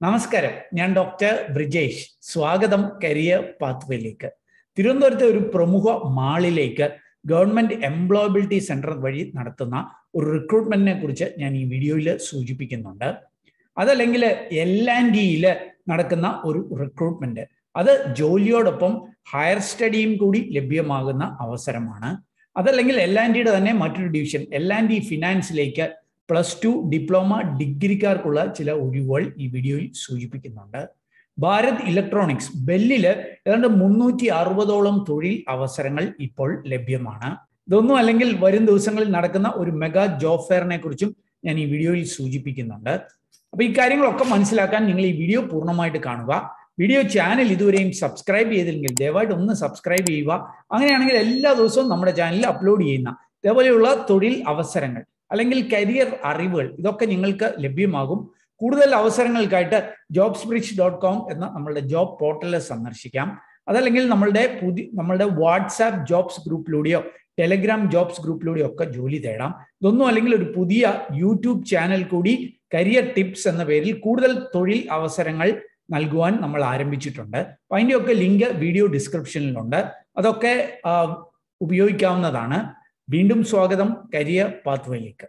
നമസ്കാരം ഞാൻ ഡോക്ടർ ബ്രിജേഷ് സ്വാഗതം കരിയർ പാത്വേയിലേക്ക് തിരുവനന്തപുരത്തെ ഒരു പ്രമുഖ മാളിലേക്ക് ഗവൺമെന്റ് എംപ്ലോയബിലിറ്റി സെന്റർ വഴി നടത്തുന്ന ഒരു റിക്രൂട്ട്മെന്റിനെ കുറിച്ച് ഞാൻ ഈ വീഡിയോയിൽ സൂചിപ്പിക്കുന്നുണ്ട് അതല്ലെങ്കിൽ എൽ ആൻഡ് ഡിയിൽ നടക്കുന്ന ഒരു റിക്രൂട്ട്മെന്റ് അത് ജോലിയോടൊപ്പം ഹയർ സ്റ്റഡിയും കൂടി ലഭ്യമാകുന്ന അവസരമാണ് അതല്ലെങ്കിൽ എൽ ആൻഡ് ഡിയുടെ തന്നെ മറ്റൊരു ഡിവിഷൻ എൽ ആൻഡ് ഡി ഫിനാൻസിലേക്ക് പ്ലസ് ടു ഡിപ്ലോമ ഡിഗ്രിക്കാർക്കുള്ള ചില ഒഴിവുകൾ ഈ വീഡിയോയിൽ സൂചിപ്പിക്കുന്നുണ്ട് ഭാരത് ഇലക്ട്രോണിക്സ് ബെല്ലില് ഏതാണ്ട് മുന്നൂറ്റി അറുപതോളം തൊഴിൽ അവസരങ്ങൾ ഇപ്പോൾ ലഭ്യമാണ് ഇതൊന്നും അല്ലെങ്കിൽ വരും ദിവസങ്ങളിൽ നടക്കുന്ന ഒരു മെഗാ ജോബ് ഫെയറിനെ കുറിച്ചും ഞാൻ ഈ വീഡിയോയിൽ സൂചിപ്പിക്കുന്നുണ്ട് അപ്പൊ ഈ കാര്യങ്ങളൊക്കെ മനസ്സിലാക്കാൻ നിങ്ങൾ ഈ വീഡിയോ പൂർണ്ണമായിട്ട് കാണുക വീഡിയോ ചാനൽ ഇതുവരെയും സബ്സ്ക്രൈബ് ചെയ്തില്ലെങ്കിൽ ദയവായിട്ട് ഒന്ന് സബ്സ്ക്രൈബ് ചെയ്യുക അങ്ങനെയാണെങ്കിൽ എല്ലാ ദിവസവും നമ്മുടെ ചാനലിൽ അപ്ലോഡ് ചെയ്യുന്ന ഇതേപോലെയുള്ള തൊഴിൽ അവസരങ്ങൾ അല്ലെങ്കിൽ കരിയർ അറിവുകൾ ഇതൊക്കെ നിങ്ങൾക്ക് ലഭ്യമാകും കൂടുതൽ അവസരങ്ങൾക്കായിട്ട് ജോബ്സ് ബ്രിഡ്ജ് ഡോട്ട് കോം എന്ന നമ്മളുടെ ജോബ് പോർട്ടലിൽ സന്ദർശിക്കാം അതല്ലെങ്കിൽ നമ്മളുടെ പുതിയ നമ്മളുടെ വാട്സാപ്പ് ജോബ്സ് ഗ്രൂപ്പിലൂടെയോ ടെലഗ്രാം ജോബ്സ് ഗ്രൂപ്പിലൂടെയോ ഒക്കെ ജോലി തേടാം ഇതൊന്നും അല്ലെങ്കിൽ ഒരു പുതിയ യൂട്യൂബ് ചാനൽ കൂടി കരിയർ ടിപ്സ് എന്ന പേരിൽ കൂടുതൽ തൊഴിൽ അവസരങ്ങൾ നൽകുവാൻ നമ്മൾ ആരംഭിച്ചിട്ടുണ്ട് അപ്പൊ അതിൻ്റെയൊക്കെ ലിങ്ക് വീഡിയോ ഡിസ്ക്രിപ്ഷനിലുണ്ട് അതൊക്കെ ഉപയോഗിക്കാവുന്നതാണ് വീണ്ടും സ്വാഗതം കരിയർ പാത്വേയിലേക്ക്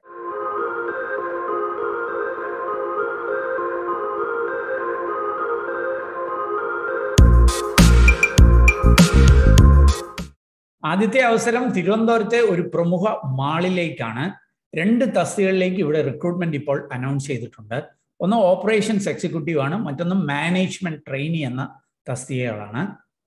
ആദ്യത്തെ അവസരം തിരുവനന്തപുരത്തെ ഒരു പ്രമുഖ മാളിലേക്കാണ് രണ്ട് തസ്തികളിലേക്ക് ഇവിടെ റിക്രൂട്ട്മെന്റ് ഇപ്പോൾ അനൗൺസ് ചെയ്തിട്ടുണ്ട് ഒന്ന് ഓപ്പറേഷൻസ് എക്സിക്യൂട്ടീവ് ആണ് മറ്റൊന്ന് മാനേജ്മെന്റ് ട്രെയിനി എന്ന തസ്തികകളാണ്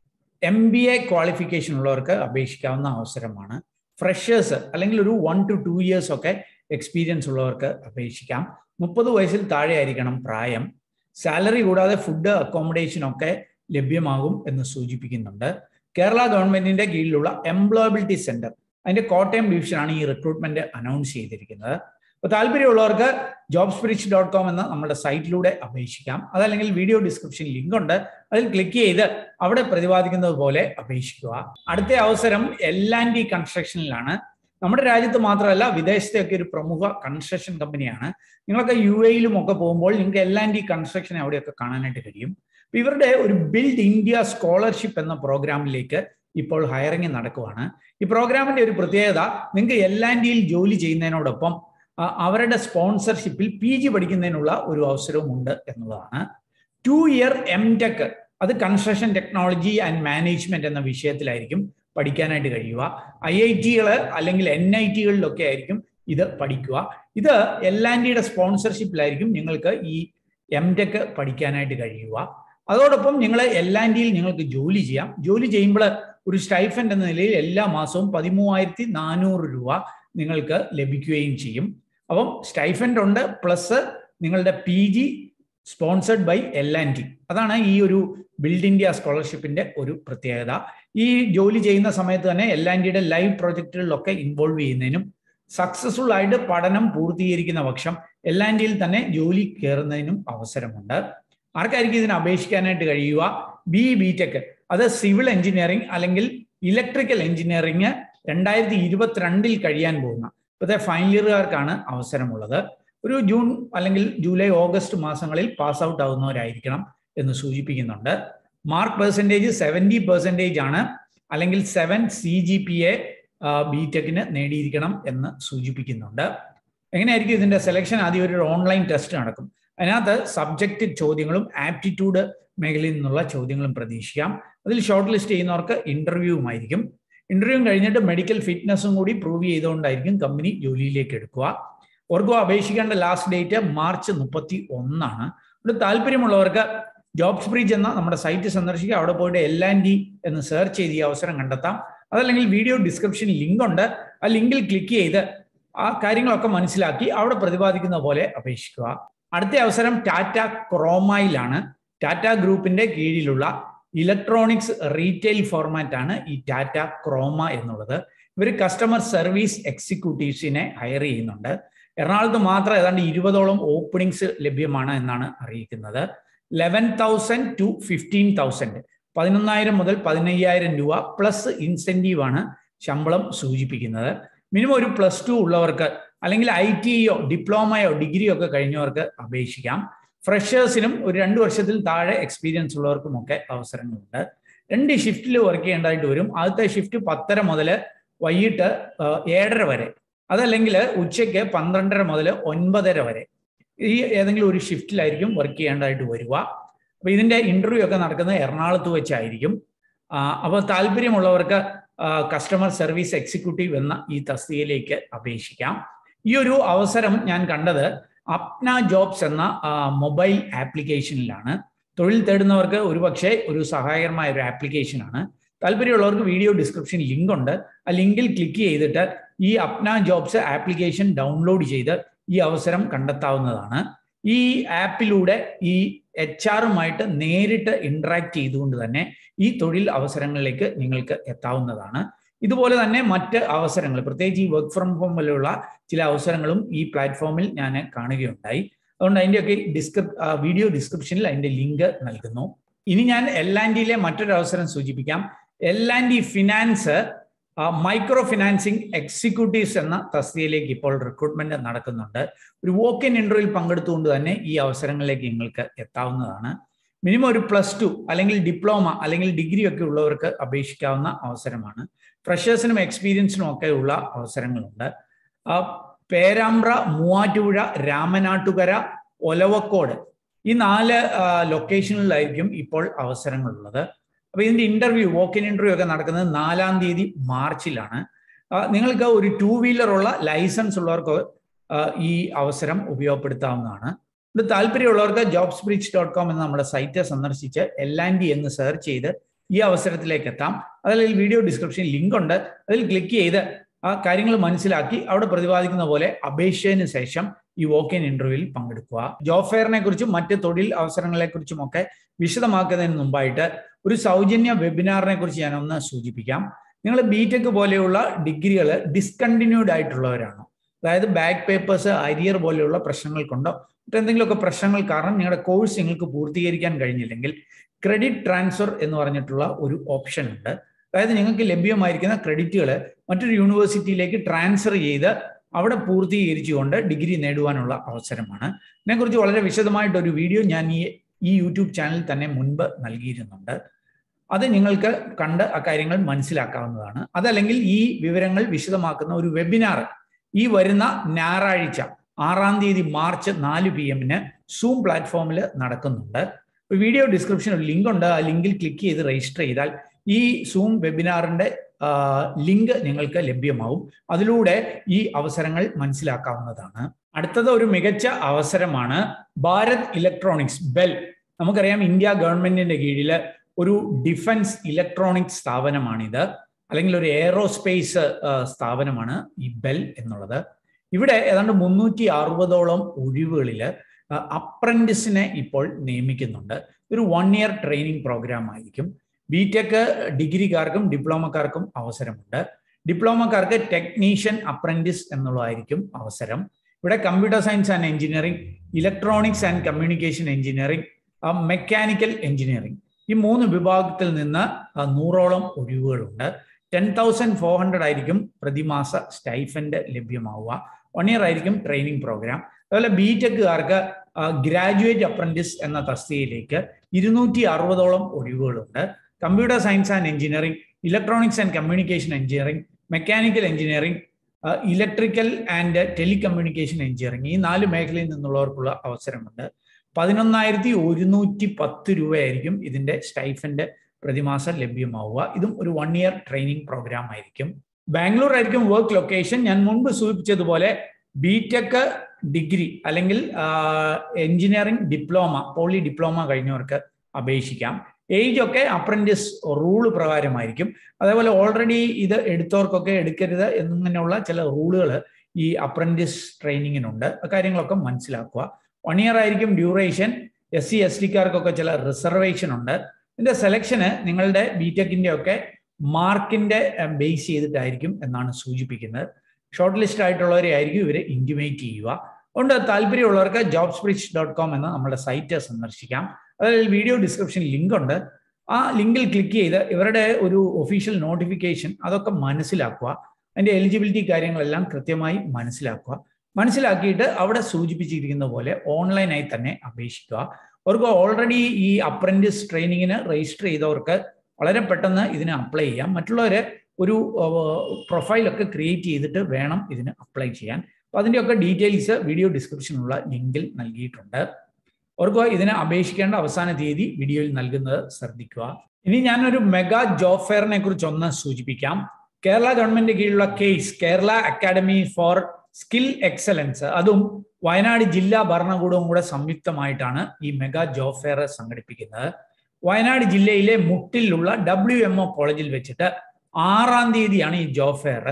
എം ബി എ ക്വാളിഫിക്കേഷൻ ഉള്ളവർക്ക് അപേക്ഷിക്കാവുന്ന അവസരമാണ് ഫ്രഷേഴ്സ് അല്ലെങ്കിൽ ഒരു വൺ ടു ടു ഇയേഴ്സ് ഒക്കെ എക്സ്പീരിയൻസ് ഉള്ളവർക്ക് അപേക്ഷിക്കാം മുപ്പത് വയസ്സിൽ താഴെ ആയിരിക്കണം പ്രായം സാലറി കൂടാതെ ഫുഡ് അക്കോമഡേഷൻ ഒക്കെ ലഭ്യമാകും എന്ന് സൂചിപ്പിക്കുന്നുണ്ട് കേരള ഗവൺമെന്റിന്റെ കീഴിലുള്ള എംപ്ലോയബിലിറ്റി സെന്റർ അതിന്റെ കോട്ടയം ഡിവിഷനാണ് ഈ റിക്രൂട്ട്മെന്റ് അനൗൺസ് ചെയ്തിരിക്കുന്നത് അപ്പോൾ താല്പര്യമുള്ളവർക്ക് ജോബ്സ് സ്പിരിച്ച് ഡോട്ട് കോം എന്ന നമ്മുടെ സൈറ്റിലൂടെ അപേക്ഷിക്കാം അതല്ലെങ്കിൽ വീഡിയോ ഡിസ്ക്രിപ്ഷൻ ലിങ്ക് ഉണ്ട് അതിൽ ക്ലിക്ക് ചെയ്ത് അവിടെ പ്രതിപാദിക്കുന്നത് പോലെ അപേക്ഷിക്കുക അടുത്ത അവസരം എൽ ആൻഡ് ഡി കൺസ്ട്രക്ഷനിലാണ് നമ്മുടെ രാജ്യത്ത് മാത്രമല്ല വിദേശത്തെയൊക്കെ ഒരു പ്രമുഖ കൺസ്ട്രക്ഷൻ കമ്പനിയാണ് നിങ്ങളൊക്കെ യു എയിലും ഒക്കെ പോകുമ്പോൾ നിങ്ങൾക്ക് എൽ ആൻഡ് ഡി കൺസ്ട്രക്ഷൻ അവിടെയൊക്കെ കാണാനായിട്ട് കഴിയും അപ്പൊ ഇവരുടെ ഒരു ബിൽഡ് ഇന്ത്യ സ്കോളർഷിപ്പ് എന്ന പ്രോഗ്രാമിലേക്ക് ഇപ്പോൾ ഹയറിംഗ് നടക്കുവാണ് ഈ പ്രോഗ്രാമിന്റെ ഒരു പ്രത്യേകത നിങ്ങൾക്ക് എൽ ആൻഡ് ഡിയിൽ ജോലി ചെയ്യുന്നതിനോടൊപ്പം അവരുടെ സ്പോൺസർഷിപ്പിൽ പി ജി പഠിക്കുന്നതിനുള്ള ഒരു അവസരവും ഉണ്ട് എന്നുള്ളതാണ് ടു ഇയർ എം ടെക് അത് കൺസ്ട്രക്ഷൻ ടെക്നോളജി ആൻഡ് മാനേജ്മെന്റ് എന്ന വിഷയത്തിലായിരിക്കും പഠിക്കാനായിട്ട് കഴിയുക ഐ ഐ ടികൾ അല്ലെങ്കിൽ എൻ ഐ ടികളിലൊക്കെ ആയിരിക്കും ഇത് പഠിക്കുക ഇത് എൽ ആൻഡ് ഡിയുടെ സ്പോൺസർഷിപ്പിലായിരിക്കും നിങ്ങൾക്ക് ഈ എം ടെക് പഠിക്കാനായിട്ട് കഴിയുക അതോടൊപ്പം നിങ്ങൾ എൽ ആൻഡ് ഡിയിൽ നിങ്ങൾക്ക് ജോലി ചെയ്യാം ജോലി ചെയ്യുമ്പോൾ ഒരു സ്റ്റൈഫൻഡ് എന്ന നിലയിൽ എല്ലാ മാസവും പതിമൂവായിരത്തി നാനൂറ് രൂപ നിങ്ങൾക്ക് ലഭിക്കുകയും ചെയ്യും അപ്പം സ്റ്റൈഫൻഡ് ഉണ്ട് പ്ലസ് നിങ്ങളുടെ P G sponsored by L and T അതാണ് ഈ ഒരു ബിൽഡ് ഇന്ത്യ സ്കോളർഷിപ്പിന്റെ ഒരു പ്രത്യേകത ഈ ജോലി ചെയ്യുന്ന സമയത്ത് തന്നെ എൽ ആൻഡ് ടിയുടെ ലൈവ് പ്രോജക്റ്റുകളിലൊക്കെ ഇൻവോൾവ് ചെയ്യുന്നതിനും സക്സസ്ഫുൾ ആയിട്ട് പഠനം പൂർത്തീകരിക്കുന്ന പക്ഷം എൽ ആൻഡ് ടിയിൽ തന്നെ ജോലി കയറുന്നതിനും അവസരമുണ്ട് ആർക്കായിരിക്കും ഇതിന് അപേക്ഷിക്കാനായിട്ട് കഴിയുക ബി ബി ടെക് അത് സിവിൽ എഞ്ചിനീയറിംഗ് അല്ലെങ്കിൽ ഇലക്ട്രിക്കൽ എഞ്ചിനീയറിംഗ് രണ്ടായിരത്തി ഇരുപത്തിരണ്ടിൽ കഴിയാൻ പോകുന്ന ഇപ്പോഴത്തെ ഫൈനൽ ഇയറുകാർക്കാണ് അവസരമുള്ളത് ഒരു ജൂൺ അല്ലെങ്കിൽ ജൂലൈ ഓഗസ്റ്റ് മാസങ്ങളിൽ പാസ് ഔട്ട് ആവുന്നവരായിരിക്കണം എന്ന് സൂചിപ്പിക്കുന്നുണ്ട് മാർക്ക് പെർസെൻറ്റേജ് സെവൻറ്റി പെർസെൻറ്റേജ് ആണ് അല്ലെങ്കിൽ seven C G P A B ടെക്കിന് നേടിയിരിക്കണം എന്ന് സൂചിപ്പിക്കുന്നുണ്ട് എങ്ങനെയായിരിക്കും ഇതിന്റെ സെലക്ഷൻ ആദ്യം ഒരു ഓൺലൈൻ ടെസ്റ്റ് നടക്കും അതിനകത്ത് സബ്ജക്റ്റ് ചോദ്യങ്ങളും ആപ്റ്റിറ്റ്യൂഡ് മേഖലയിൽ നിന്നുള്ള ചോദ്യങ്ങളും പ്രതീക്ഷിക്കാം അതിൽ ഷോർട്ട് ലിസ്റ്റ് ചെയ്യുന്നവർക്ക് ഇന്റർവ്യൂവുമായിരിക്കും ഇന്റർവ്യൂ കഴിഞ്ഞിട്ട് മെഡിക്കൽ ഫിറ്റ്നസ്സും കൂടി പ്രൂവ് ചെയ്തുകൊണ്ടായിരിക്കും കമ്പനി ജോലിയിലേക്ക് എടുക്കുക ഓർക്കുക അപേക്ഷിക്കേണ്ട ലാസ്റ്റ് ഡേറ്റ് മാർച്ച് മുപ്പത്തി ഒന്നാണ് ഇവിടെ താല്പര്യമുള്ളവർക്ക് ജോബ്സ് ബ്രിഡ്ജ് എന്ന നമ്മുടെ സൈറ്റ് സന്ദർശിക്കുക അവിടെ പോയിട്ട് എൽ ആൻഡ് ഡി എന്ന് സെർച്ച് ചെയ്ത് ഈ അവസരം കണ്ടെത്താം അതല്ലെങ്കിൽ വീഡിയോ ഡിസ്ക്രിപ്ഷനിൽ ലിങ്ക് ഉണ്ട് ആ ലിങ്കിൽ ക്ലിക്ക് ചെയ്ത് ആ കാര്യങ്ങളൊക്കെ മനസ്സിലാക്കി അവിടെ പ്രതിപാദിക്കുന്ന പോലെ അപേക്ഷിക്കുക അടുത്ത അവസരം ടാറ്റ ക്രോമയിലാണ് ടാറ്റ ഗ്രൂപ്പിന്റെ കീഴിലുള്ള ഇലക്ട്രോണിക്സ് റീറ്റെയിൽ ഫോർമാറ്റ് ആണ് ഈ ടാറ്റ ക്രോമ എന്നുള്ളത് ഇവർ കസ്റ്റമർ സർവീസ് എക്സിക്യൂട്ടീവ്സിനെ ഹയർ ചെയ്യുന്നുണ്ട് എറണാകുളത്ത് മാത്രം ഏതാണ്ട് ഇരുപതോളം ഓപ്പണിങ്സ് ലഭ്യമാണ് എന്നാണ് അറിയിക്കുന്നത് eleven thousand to fifteen thousand പതിനൊന്നായിരം മുതൽ പതിനയ്യായിരം രൂപ പ്ലസ് ഇൻസെൻറ്റീവ് ആണ് ശമ്പളം സൂചിപ്പിക്കുന്നത് മിനിമം ഒരു പ്ലസ് ടു ഉള്ളവർക്ക് അല്ലെങ്കിൽ ഐ ടിയോ ഡിപ്ലോമയോ ഡിഗ്രിയോ ഒക്കെ കഴിഞ്ഞവർക്ക് അപേക്ഷിക്കാം ഫ്രഷേഴ്സിനും ഒരു രണ്ട് വർഷത്തിൽ താഴെ എക്സ്പീരിയൻസ് ഉള്ളവർക്കുമൊക്കെ അവസരങ്ങളുണ്ട് രണ്ട് ഷിഫ്റ്റിൽ വർക്ക് ചെയ്യേണ്ടതായിട്ട് വരും ആദ്യത്തെ ഷിഫ്റ്റ് പത്തര മുതൽ വൈകിട്ട് ഏഴര വരെ അതല്ലെങ്കിൽ ഉച്ചയ്ക്ക് പന്ത്രണ്ടര മുതൽ ഒൻപതര വരെ ഈ ഏതെങ്കിലും ഒരു ഷിഫ്റ്റിലായിരിക്കും വർക്ക് ചെയ്യേണ്ടതായിട്ട് വരിക അപ്പൊ ഇതിന്റെ ഇന്റർവ്യൂ ഒക്കെ നടക്കുന്നത് എറണാകുളത്ത് വെച്ചായിരിക്കും അപ്പോൾ താല്പര്യമുള്ളവർക്ക് കസ്റ്റമർ സർവീസ് എക്സിക്യൂട്ടീവ് എന്ന ഈ തസ്തികയിലേക്ക് അപേക്ഷിക്കാം ഈ ഒരു അവസരം ഞാൻ കണ്ടത് അപ്ന ജോബ്സ് എന്ന മൊബൈൽ ആപ്ലിക്കേഷനിലാണ് തൊഴിൽ തേടുന്നവർക്ക് ഒരുപക്ഷെ ഒരു സഹായകരമായ ഒരു ആപ്ലിക്കേഷനാണ് താല്പര്യമുള്ളവർക്ക് വീഡിയോ ഡിസ്ക്രിപ്ഷൻ ലിങ്ക് ഉണ്ട് ആ ലിങ്കിൽ ക്ലിക്ക് ചെയ്തിട്ട് ഈ അപ്ന ജോബ്സ് ആപ്ലിക്കേഷൻ ഡൗൺലോഡ് ചെയ്ത് ഈ അവസരം കണ്ടെത്താവുന്നതാണ് ഈ ആപ്പിലൂടെ ഈ എച്ച് ആറുമായിട്ട് നേരിട്ട് ഇന്ററാക്ട് ചെയ്തുകൊണ്ട് തന്നെ ഈ തൊഴിൽ അവസരങ്ങളിലേക്ക് നിങ്ങൾക്ക് എത്താവുന്നതാണ് ഇതുപോലെ തന്നെ മറ്റ് അവസരങ്ങൾ പ്രത്യേകിച്ച് ഈ വർക്ക് ഫ്രം ഹോം പോലെയുള്ള ചില അവസരങ്ങളും ഈ പ്ലാറ്റ്ഫോമിൽ ഞാൻ കാണുകയുണ്ടായി അതുകൊണ്ട് അതിൻ്റെയൊക്കെ ഡിസ്ക്രിപ് വീഡിയോ ഡിസ്ക്രിപ്ഷനിൽ അതിൻ്റെ ലിങ്ക് നൽകുന്നു ഇനി ഞാൻ എൽ ആൻഡ് ഡിയിലെ മറ്റൊരു അവസരം സൂചിപ്പിക്കാം L and D finance micro financing executives എന്ന തസ്തികയിലേക്ക് ഇപ്പോൾ റിക്രൂട്ട്മെന്റ് നടക്കുന്നുണ്ട് ഒരു വോക്ക് ഇൻ ഇന്റർവ്യൂവിൽ പങ്കെടുത്തുകൊണ്ട് തന്നെ ഈ അവസരങ്ങളിലേക്ക് നിങ്ങൾക്ക് എത്താവുന്നതാണ് മിനിമം ഒരു പ്ലസ് ടു അല്ലെങ്കിൽ ഡിപ്ലോമ അല്ലെങ്കിൽ ഡിഗ്രി ഒക്കെ ഉള്ളവർക്ക് അപേക്ഷിക്കാവുന്ന അവസരമാണ് ഫ്രഷേഴ്സിനും എക്സ്പീരിയൻസിനും ഒക്കെ ഉള്ള അവസരങ്ങളുണ്ട് പേരാമ്പ്ര മൂവാറ്റുപുഴ രാമനാട്ടുകര ഒലവക്കോട് ഈ നാല് ലൊക്കേഷനിലായിരിക്കും ഇപ്പോൾ അവസരങ്ങളുള്ളത് അപ്പൊ ഇതിന്റെ ഇന്റർവ്യൂ വോക്ക് ഇൻ ഇന്റർവ്യൂ ഒക്കെ നടക്കുന്നത് നാലാം തീയതി മാർച്ചിലാണ് നിങ്ങൾക്ക് ഒരു ടൂ വീലർ ഉള്ള ലൈസൻസ് ഉള്ളവർക്ക് ഈ അവസരം ഉപയോഗപ്പെടുത്താവുന്നതാണ് ഇത് താല്പര്യമുള്ളവർക്ക് ജോബ്സ് ബ്രിഡ്ജ് ഡോട്ട് കോം എന്ന നമ്മുടെ സൈറ്റ് സന്ദർശിച്ച് എൽ ആൻഡ് ഡി എന്ന് സെർച്ച് ചെയ്ത് ഈ അവസരത്തിലേക്ക് എത്താം അതല്ലെങ്കിൽ വീഡിയോ ഡിസ്ക്രിപ്ഷൻ ലിങ്ക് ഉണ്ട് അതിൽ ക്ലിക്ക് ചെയ്ത് ആ കാര്യങ്ങൾ മനസ്സിലാക്കി അവിടെ പ്രതിപാദിക്കുന്ന പോലെ അപേക്ഷയതിനു ശേഷം ഈ വോക്ക് ഇൻ ഇന്റർവ്യൂവിൽ പങ്കെടുക്കുക ജോബ് ഫെയറിനെ കുറിച്ചും മറ്റ് തൊഴിൽ അവസരങ്ങളെ കുറിച്ചും ഒക്കെ വിശദമാക്കുന്നതിന് മുമ്പായിട്ട് ഒരു സൗജന്യ വെബിനാറിനെ കുറിച്ച് ഞാൻ ഒന്ന് സൂചിപ്പിക്കാം നിങ്ങൾ ബി ടെക് പോലെയുള്ള ഡിഗ്രികൾ ഡിസ്കണ്ടിന്യൂഡ് ആയിട്ടുള്ളവരാണോ അതായത് ബാക്ക് പേപ്പേഴ്സ് അരിയർ പോലെയുള്ള പ്രശ്നങ്ങൾ കൊണ്ടോ മറ്റെന്തെങ്കിലുമൊക്കെ പ്രശ്നങ്ങൾ കാരണം നിങ്ങളുടെ കോഴ്സ് നിങ്ങൾക്ക് പൂർത്തീകരിക്കാൻ കഴിഞ്ഞില്ലെങ്കിൽ ക്രെഡിറ്റ് ട്രാൻസ്ഫർ എന്ന് പറഞ്ഞിട്ടുള്ള ഒരു ഓപ്ഷൻ ഉണ്ട് അതായത് നിങ്ങൾക്ക് ലഭ്യമായിരിക്കുന്ന ക്രെഡിറ്റുകൾ മറ്റൊരു യൂണിവേഴ്സിറ്റിയിലേക്ക് ട്രാൻസ്ഫർ ചെയ്ത് അവിടെ പൂർത്തീകരിച്ചുകൊണ്ട് ഡിഗ്രി നേടുവാനുള്ള അവസരമാണ് ഇതിനെക്കുറിച്ച് വളരെ വിശദമായിട്ട് ഒരു വീഡിയോ ഞാൻ ഈ ഈ യൂട്യൂബ് ചാനലിൽ തന്നെ മുൻപ് നൽകിയിരുന്നുണ്ട് അത് നിങ്ങൾക്ക് കണ്ട് ആ കാര്യങ്ങൾ മനസ്സിലാക്കാവുന്നതാണ് അതല്ലെങ്കിൽ ഈ വിവരങ്ങൾ വിശദമാക്കുന്ന ഒരു വെബിനാർ ഈ വരുന്ന ഞായറാഴ്ച ആറാം തീയതി മാർച്ച് നാല് പി എമ്മിന് സൂം പ്ലാറ്റ്ഫോമിൽ നടക്കുന്നുണ്ട് വീഡിയോ ഡിസ്ക്രിപ്ഷൻ ഒരു ലിങ്ക് ഉണ്ട് ആ ലിങ്കിൽ ക്ലിക്ക് ചെയ്ത് രജിസ്റ്റർ ചെയ്താൽ ഈ സൂം വെബിനാറിന്റെ ലിങ്ക് നിങ്ങൾക്ക് ലഭ്യമാവും അതിലൂടെ ഈ അവസരങ്ങൾ മനസ്സിലാക്കാവുന്നതാണ് അടുത്തത് ഒരു മികച്ച അവസരമാണ് ഭാരത് ഇലക്ട്രോണിക്സ് ബെൽ നമുക്കറിയാം ഇന്ത്യ ഗവൺമെന്റിന്റെ കീഴിൽ ഒരു ഡിഫൻസ് ഇലക്ട്രോണിക്സ് സ്ഥാപനമാണിത് അല്ലെങ്കിൽ ഒരു എയറോസ്പേസ് സ്ഥാപനമാണ് ഈ ബെൽ എന്നുള്ളത് ഇവിടെ ഏതാണ്ട് മുന്നൂറ്റി അറുപതോളം ഒഴിവുകളിൽ അപ്രന്റിസിനെ ഇപ്പോൾ നിയമിക്കുന്നുണ്ട് ഒരു വൺ ഇയർ ട്രെയിനിങ് പ്രോഗ്രാം ആയിരിക്കും ബി ടെക് ഡിഗ്രിക്കാർക്കും ഡിപ്ലോമക്കാർക്കും അവസരമുണ്ട് ഡിപ്ലോമക്കാർക്ക് ടെക്നീഷ്യൻ അപ്രന്റിസ് എന്നുള്ളതായിരിക്കും അവസരം ഇവിടെ computer science and engineering electronics and communication engineering mechanical engineering ഈ മൂന്ന് വിഭാഗത്തിൽ നിന്ന് നൂറോളം ഒഴിവുകളുണ്ട് ടെൻ തൗസൻഡ് ഫോർ ഹൺഡ്രഡ് ആയിരിക്കും പ്രതിമാസ സ്റ്റൈഫൻഡ് ലഭ്യമാവുക വൺ ഇയർ ആയിരിക്കും ട്രെയിനിങ് പ്രോഗ്രാം അതുപോലെ ബി ടെക്കുകാർക്ക് ഗ്രാജുവേറ്റ് അപ്രന്റിസ് എന്ന തസ്തികയിലേക്ക് ഇരുന്നൂറ്റി അറുപതോളം ഒഴിവുകളുണ്ട് computer science and engineering electronics and communication engineering mechanical engineering electrical and telecommunication engineering ഈ നാല് മേഖലയിൽ നിന്നുള്ളവർക്കുള്ള അവസരമുണ്ട് പതിനൊന്നായിരത്തി ഒരുന്നൂറ്റി പത്ത് രൂപയായിരിക്കും ഇതിന്റെ സ്റ്റൈഫൻഡ് പ്രതിമാസം ലഭ്യമാവുക ഇതും ഒരു വൺ ഇയർ ട്രെയിനിങ് പ്രോഗ്രാം ആയിരിക്കും ബാംഗ്ലൂർ ആയിരിക്കും വർക്ക് ലൊക്കേഷൻ ഞാൻ മുൻപ് സൂചിപ്പിച്ചതുപോലെ ബി ടെക് ഡിഗ്രി അല്ലെങ്കിൽ എഞ്ചിനീയറിംഗ് ഡിപ്ലോമ പോളി ഡിപ്ലോമ കഴിഞ്ഞവർക്ക് അപേക്ഷിക്കാം ഏജ് ഒക്കെ അപ്രന്റീസ് റൂൾ പ്രകാരമായിരിക്കും അതേപോലെ ഓൾറെഡി ഇത് എടുത്തവർക്കൊക്കെ എടുക്കരുത് എന്നിങ്ങനെയുള്ള ചില റൂളുകൾ ഈ അപ്രന്റീസ് ട്രെയിനിങ്ങിനുണ്ട് കാര്യങ്ങളൊക്കെ മനസ്സിലാക്കുക വൺ ഇയർ ആയിരിക്കും ഡ്യൂറേഷൻ എസ് സി എസ് ടിക്കാർക്കൊക്കെ ചില റിസർവേഷൻ ഉണ്ട് ഇതിന്റെ സെലക്ഷന് നിങ്ങളുടെ ബി ടെക്കിന്റെ ഒക്കെ മാർക്കിന്റെ ബേസ് ചെയ്തിട്ടായിരിക്കും എന്നാണ് സൂചിപ്പിക്കുന്നത് ഷോർട്ട് ലിസ്റ്റ് ആയിട്ടുള്ളവരെ ആയിരിക്കും ഇവരെ ഇൻറ്റിമേറ്റ് ചെയ്യുക അതുകൊണ്ട് താല്പര്യമുള്ളവർക്ക് ജോബ്സ് ബ്രിഡ്ജ് ഡോട്ട് കോം എന്ന നമ്മുടെ സൈറ്റ് സന്ദർശിക്കാം അതിൽ വീഡിയോ ഡിസ്ക്രിപ്ഷൻ ലിങ്ക് ഉണ്ട് ആ ലിങ്കിൽ ക്ലിക്ക് ചെയ്ത് ഇവരുടെ ഒരു ഒഫീഷ്യൽ നോട്ടിഫിക്കേഷൻ അതൊക്കെ മനസ്സിലാക്കുക അതിന്റെ എലിജിബിലിറ്റി കാര്യങ്ങളെല്ലാം കൃത്യമായി മനസ്സിലാക്കുക മനസ്സിലാക്കിയിട്ട് അവിടെ സൂചിപ്പിച്ചിരിക്കുന്ന പോലെ ഓൺലൈനായി തന്നെ അപേക്ഷിക്കുക അവർക്ക് ഓൾറെഡി ഈ അപ്രന്റീസ് ട്രെയിനിങ്ങിന് രജിസ്റ്റർ ചെയ്തവർക്ക് വളരെ പെട്ടെന്ന് ഇതിന് അപ്ലൈ ചെയ്യാം മറ്റുള്ളവരെ ഒരു പ്രൊഫൈലൊക്കെ ക്രിയേറ്റ് ചെയ്തിട്ട് വേണം ഇതിന് അപ്ലൈ ചെയ്യാൻ അപ്പോൾ അതിൻ്റെയൊക്കെ ഡീറ്റെയിൽസ് വീഡിയോ ഡിസ്ക്രിപ്ഷനിലുള്ള ലിങ്കിൽ നൽകിയിട്ടുണ്ട് അവർക്ക് ഇതിന് അപേക്ഷിക്കേണ്ട അവസാന തീയതി വീഡിയോയിൽ നൽകുന്നത് ശ്രദ്ധിക്കുക ഇനി ഞാനൊരു മെഗാ ജോബ് ഫെയറിനെ കുറിച്ച് ഒന്ന് സൂചിപ്പിക്കാം കേരള ഗവൺമെന്റ് കീഴിലുള്ള KASE Kerala academy for skill excellence അതും വയനാട് ജില്ലാ ഭരണകൂടവും കൂടെ സംയുക്തമായിട്ടാണ് ഈ മെഗാ ജോബ് ഫെയർ സംഘടിപ്പിക്കുന്നത് വയനാട് ജില്ലയിലെ മുട്ടിലുള്ള ഡബ്ല്യു എം ഒ കോളേജിൽ വെച്ചിട്ട് ആറാം തീയതിയാണ് ഈ ജോബ് ഫെയർ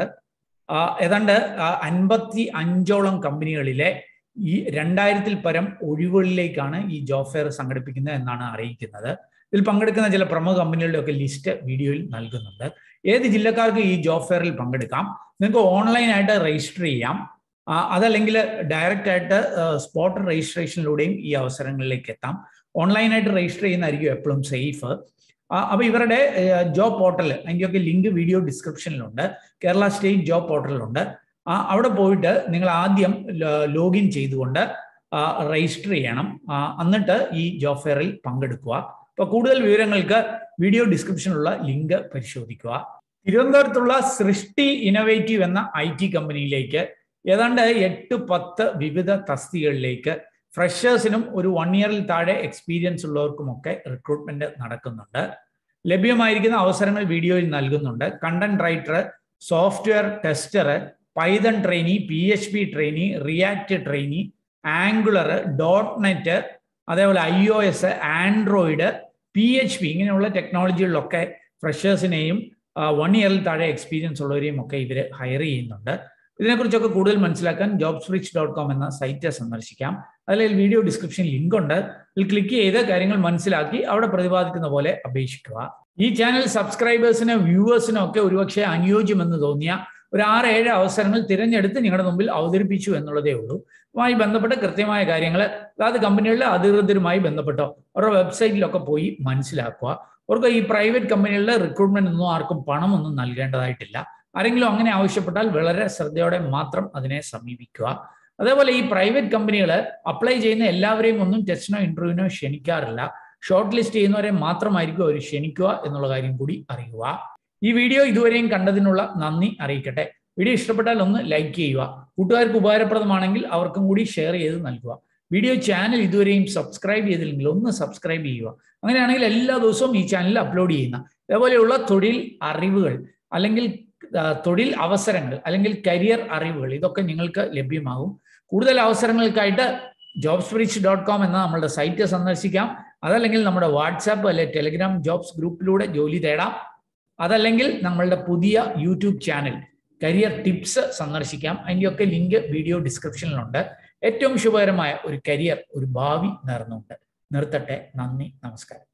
ഏതാണ്ട് അൻപത്തി അഞ്ചോളം കമ്പനികളിലെ ഈ രണ്ടായിരത്തിൽ പരം ഒഴിവുകളിലേക്കാണ് ഈ ജോബ് ഫെയർ സംഘടിപ്പിക്കുന്നത് എന്നാണ് അറിയിക്കുന്നത് ഇതിൽ പങ്കെടുക്കുന്ന ചില പ്രമുഖ കമ്പനികളുടെ ഒക്കെ ലിസ്റ്റ് വീഡിയോയിൽ നൽകുന്നുണ്ട് ഏത് ജില്ലക്കാർക്ക് ഈ ജോബ് ഫെയറിൽ പങ്കെടുക്കാം നിങ്ങൾക്ക് ഓൺലൈനായിട്ട് രജിസ്റ്റർ ചെയ്യാം അതല്ലെങ്കിൽ ഡയറക്റ്റ് ആയിട്ട് സ്പോട്ട് രജിസ്ട്രേഷനിലൂടെയും ഈ അവസരങ്ങളിലേക്ക് എത്താം ഓൺലൈനായിട്ട് രജിസ്റ്റർ ചെയ്യുന്നതായിരിക്കും എപ്പോഴും സേഫ് അപ്പോൾ ഇവരുടെ ജോബ് പോർട്ടൽ അതിൻ്റെയൊക്കെ ലിങ്ക് വീഡിയോ ഡിസ്ക്രിപ്ഷനിലുണ്ട് കേരള സ്റ്റേറ്റ് ജോബ് പോർട്ടലിലുണ്ട് അവിടെ പോയിട്ട് നിങ്ങൾ ആദ്യം ലോഗിൻ ചെയ്തുകൊണ്ട് രജിസ്റ്റർ ചെയ്യണം എന്നിട്ട് ഈ ജോബ് ഫെയറിൽ പങ്കെടുക്കുക അപ്പോൾ കൂടുതൽ വിവരങ്ങൾക്ക് വീഡിയോ ഡിസ്ക്രിപ്ഷനിലുള്ള ലിങ്ക് പരിശോധിക്കുക തിരുവനന്തപുരത്തുള്ള സൃഷ്ടി ഇന്നോവേറ്റീവ് എന്ന ഐ ടി കമ്പനിയിലേക്ക് ഏതാണ്ട് എട്ട് പത്ത് വിവിധ തസ്തികകളിലേക്ക് ഫ്രഷേഴ്സിനും ഒരു വൺ ഇയറിൽ താഴെ എക്സ്പീരിയൻസ് ഉള്ളവർക്കുമൊക്കെ റിക്രൂട്ട്മെന്റ് നടക്കുന്നുണ്ട് ലഭ്യമായിരിക്കുന്ന അവസരങ്ങൾ വീഡിയോയിൽ നൽകുന്നുണ്ട് content writer software tester Python trainee P H P trainee React trainee Angular dot net അതേപോലെ I O S Android P H P ഇങ്ങനെയുള്ള ടെക്നോളജികളിലൊക്കെ ഫ്രഷേഴ്സിനെയും വൺ ഇയറിൽ താഴെ എക്സ്പീരിയൻസ് ഉള്ളവരെയും ഒക്കെ ഇവർ ഹയർ ചെയ്യുന്നുണ്ട് ഇതിനെക്കുറിച്ചൊക്കെ കൂടുതൽ മനസ്സിലാക്കാൻ ജോബ്സ് റിച്ച് ഡോട്ട് കോം എന്ന സൈറ്റ് സന്ദർശിക്കാം അതിൽ വീഡിയോ ഡിസ്ക്രിപ്ഷൻ ലിങ്ക് ഉണ്ട് അതിൽ ക്ലിക്ക് ചെയ്ത് കാര്യങ്ങൾ മനസ്സിലാക്കി അവിടെ പ്രതിപാദിക്കുന്ന പോലെ അപേക്ഷിക്കുക ഈ ചാനൽ സബ്സ്ക്രൈബേഴ്സിനും വ്യൂവേഴ്സിനും ഒക്കെ ഒരുപക്ഷെ അനുയോജ്യമെന്ന് തോന്നിയ ഒരു ആറ് ഏഴ് അവസരങ്ങൾ തിരഞ്ഞെടുത്ത് നിങ്ങളുടെ മുമ്പിൽ അവതരിപ്പിച്ചു എന്നുള്ളതേ ഉള്ളൂ അതുമായി ബന്ധപ്പെട്ട കൃത്യമായ കാര്യങ്ങൾ അതായത് കമ്പനികളിലെ അധികൃതരുമായി ബന്ധപ്പെട്ടോ അവരുടെ വെബ്സൈറ്റിലൊക്കെ പോയി മനസ്സിലാക്കുക അവർക്ക് ഈ പ്രൈവറ്റ് കമ്പനികളിലെ റിക്രൂട്ട്മെന്റ് ഒന്നും ആർക്കും പണമൊന്നും നൽകേണ്ടതായിട്ടില്ല ആരെങ്കിലും അങ്ങനെ ആവശ്യപ്പെട്ടാൽ വളരെ ശ്രദ്ധയോടെ മാത്രം അതിനെ സമീപിക്കുക അതേപോലെ ഈ പ്രൈവറ്റ് കമ്പനികൾ അപ്ലൈ ചെയ്യുന്ന എല്ലാവരെയും ഒന്നും ടെസ്റ്റിനോ ഇന്റർവ്യൂവിനോ ക്ഷണിക്കാറില്ല ഷോർട്ട് ലിസ്റ്റ് ചെയ്യുന്നവരെ മാത്രമായിരിക്കും അവർ ക്ഷണിക്കുക എന്നുള്ള കാര്യം കൂടി അറിയുക ഈ വീഡിയോ ഇതുവരെയും കണ്ടതിനുള്ള നന്ദി അറിയിക്കട്ടെ വീഡിയോ ഇഷ്ടപ്പെട്ടാൽ ഒന്ന് ലൈക്ക് ചെയ്യുക കൂട്ടുകാർക്ക് ഉപകാരപ്രദമാണെങ്കിൽ അവർക്കും കൂടി ഷെയർ ചെയ്ത് നൽകുക വീഡിയോ ചാനൽ ഇതുവരെയും സബ്സ്ക്രൈബ് ചെയ്തില്ലെങ്കിൽ ഒന്ന് സബ്സ്ക്രൈബ് ചെയ്യുക അങ്ങനെയാണെങ്കിൽ എല്ലാ ദിവസവും ഈ ചാനലിൽ അപ്ലോഡ് ചെയ്യുന്ന ഇതേപോലെയുള്ള തൊഴിൽ അറിവുകൾ അല്ലെങ്കിൽ തൊഴിൽ അവസരങ്ങൾ അല്ലെങ്കിൽ കരിയർ അറിവുകൾ ഇതൊക്കെ നിങ്ങൾക്ക് ലഭ്യമാകും കൂടുതൽ അവസരങ്ങൾക്കായിട്ട് ജോബ്സ് റിച്ച് ഡോട്ട് കോം എന്ന നമ്മളുടെ സൈറ്റ് സന്ദർശിക്കാം അതല്ലെങ്കിൽ നമ്മുടെ വാട്സാപ്പ് അല്ലെ ടെലിഗ്രാം ജോബ്സ് ഗ്രൂപ്പിലൂടെ ജോലി തേടാം അതല്ലെങ്കിൽ നമ്മളുടെ പുതിയ യൂട്യൂബ് ചാനൽ കരിയർ ടിപ്സ് സന്ദർശിക്കാം അതിൻ്റെയൊക്കെ ലിങ്ക് വീഡിയോ ഡിസ്ക്രിപ്ഷനിലുണ്ട് ഏറ്റവും ശുഭകരമായ ഒരു കരിയർ ഒരു ഭാവി നേർന്നുണ്ട് നിർത്തട്ടെ നന്ദി നമസ്കാരം